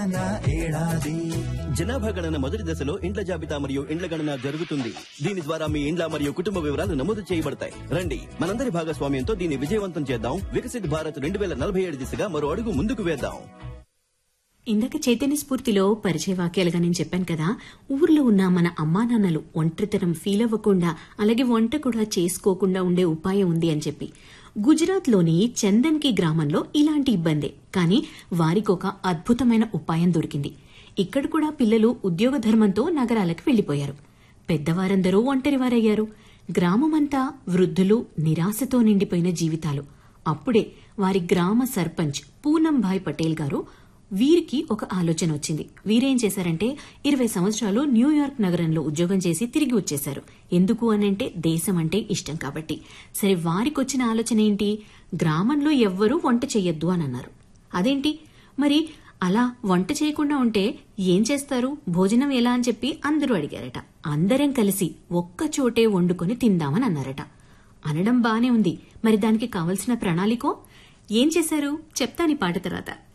జనాభా గణన మొదటి దశలో ఇండ్ల జాబితా మరియు ఇండ్ల గణన జరుగుతుంది దీని ద్వారా మీ ఇండ్ల మరియు కుటుంబ వివరాలు నమోదు చేయబడతాయి రండి మనందరి భాగస్వామ్యంతో దీన్ని విజయవంతం చేద్దాం వికసిత్ భారత్ రెండు వేల నలభై ఏడు దిశగా మరో అడుగు ముందుకు వేద్దాం ఇందాక చైతన్య స్ఫూర్తిలో పరిచయ వాక్యాలుగా నేను చెప్పాను కదా ఊర్లో ఉన్న మన అమ్మా నాన్నలు ఒంటరితనం ఫీల్ అవ్వకుండా అలాగే వంట కూడా చేసుకోకుండా ఉండే ఉపాయం ఉంది అని చెప్పి గుజరాత్లోని చందన్కి గ్రామంలో ఇలాంటి ఇబ్బందే కానీ వారికి ఒక అద్భుతమైన ఉపాయం దొరికింది ఇక్కడ కూడా పిల్లలు ఉద్యోగ ధర్మంతో నగరాలకు వెళ్లిపోయారు పెద్దవారందరూ ఒంటరివారయ్యారు గ్రామమంతా వృద్ధులు నిరాశతో నిండిపోయిన జీవితాలు అప్పుడే వారి గ్రామ సర్పంచ్ పూనంభాయ్ పటేల్ గారు వీరికి ఒక ఆలోచన వచ్చింది వీరేం చేశారంటే ఇరవై సంవత్సరాలు న్యూయార్క్ నగరంలో ఉద్యోగం చేసి తిరిగి వచ్చేశారు ఎందుకు అనంటే దేశం అంటే ఇష్టం కాబట్టి సరే వారికి వచ్చిన ఆలోచన ఏంటి గ్రామంలో ఎవ్వరూ వంట చెయ్యొద్దు అని అన్నారు అదేంటి మరి అలా వంట చేయకుండా ఉంటే ఏం చేస్తారు భోజనం ఎలా అని చెప్పి అందరూ అడిగారట అందరం కలిసి ఒక్క చోటే వండుకొని తిందామని అన్నారట అనడం బానే ఉంది మరి దానికి కావలసిన ప్రణాళికో ఏం చేశారు చెప్తాని పాట తర్వాత